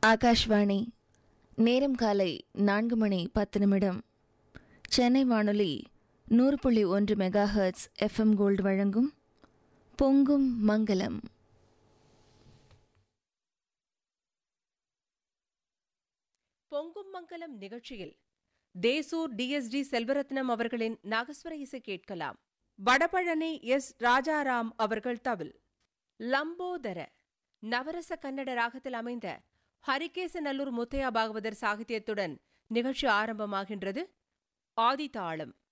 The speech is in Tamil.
ஆகாஷ்வாணி நேரம் காலை நான்கு மணி பத்து நிமிடம் சென்னை வானொலி நூறு புள்ளி ஒன்று மெகா ஹெர்ட்ஸ் எஃப்எம் கோல்டு வழங்கும் பொங்கும் மங்களம் பொங்கும் மங்கலம் நிகழ்ச்சியில் தேசூர் டிஎஸ்டி செல்வரத்னம் அவர்களின் நாகஸ்வர இசை கேட்கலாம் வடபழனி எஸ் ராஜாராம் அவர்கள் தவில் லம்போதர நவரச கன்னட ராகத்தில் அமைந்த ஹரிகேசநல்லூர் முத்தையா பாகவதர் சாகித்யத்துடன் நிகழ்ச்சி ஆரம்பமாகின்றது ஆதிதாளம்